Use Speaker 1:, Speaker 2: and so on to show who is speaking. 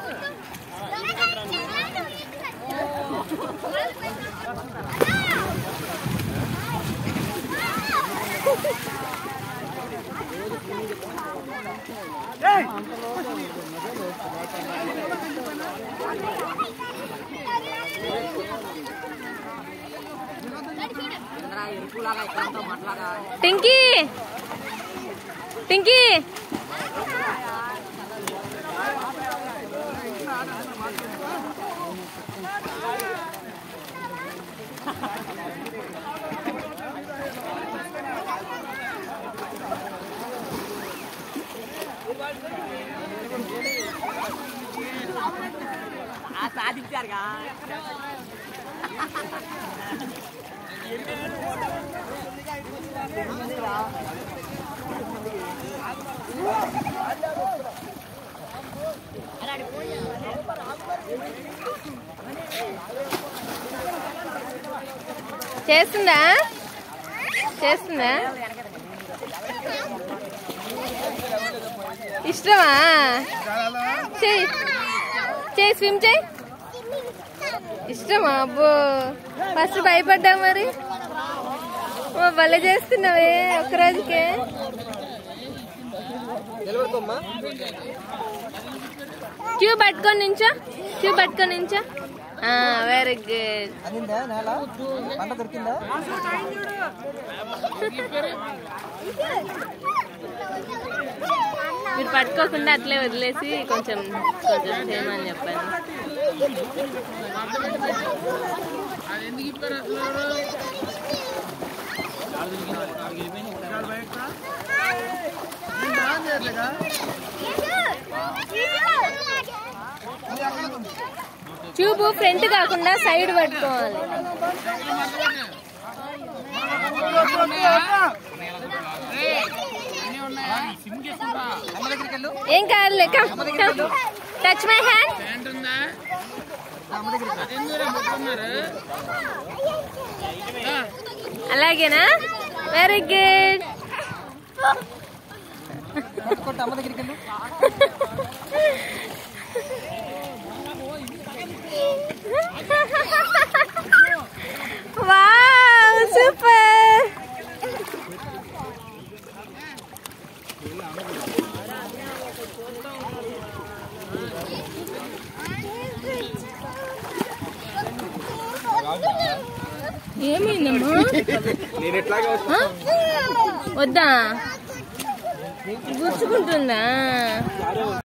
Speaker 1: పింకీ పింకీ చేస్తుందా చేస్తుందా ఇష్టమా చెయ్యి చెయ్యి స్విమ్ చెయ్యి ఇష్టమా అబ్బో ఫస్ట్ భయపడ్డా మరి ఓ భలే చేస్తున్నావే ఒక్క రోజుకే
Speaker 2: నిలబడుకోమ్మా
Speaker 1: క్యూ పట్టుకొని నించో క్యూ పట్టుకొని నించో వెరీ గుడ్
Speaker 2: అందిందా నేల పంట దొరికిందా
Speaker 1: మీరు పట్టుకోకుండా అట్లే వదిలేసి కొంచెం కొంచెం చేయమని చెప్పాను ట్యూబ్ ఫ్రంట్ కాకుండా సైడ్ పట్టుకోవాలి
Speaker 2: అమ్మ దగ్గరికి వెళ్ళు
Speaker 1: ఏం కాదులే కమ్ టచ్ మై హ్యాండ్
Speaker 2: అమ్మ దగ్గరికి
Speaker 1: అలాగేనా వెరీ గుడ్
Speaker 2: కొట్టు కొట్టు అమ్మ దగ్గరికి వెళ్ళు
Speaker 1: వావ్ సూపర్ ఏమైందమ్మా
Speaker 2: నేను ఎట్లాగే
Speaker 1: ఆ? వద్దా గుచ్చుకుంటుందా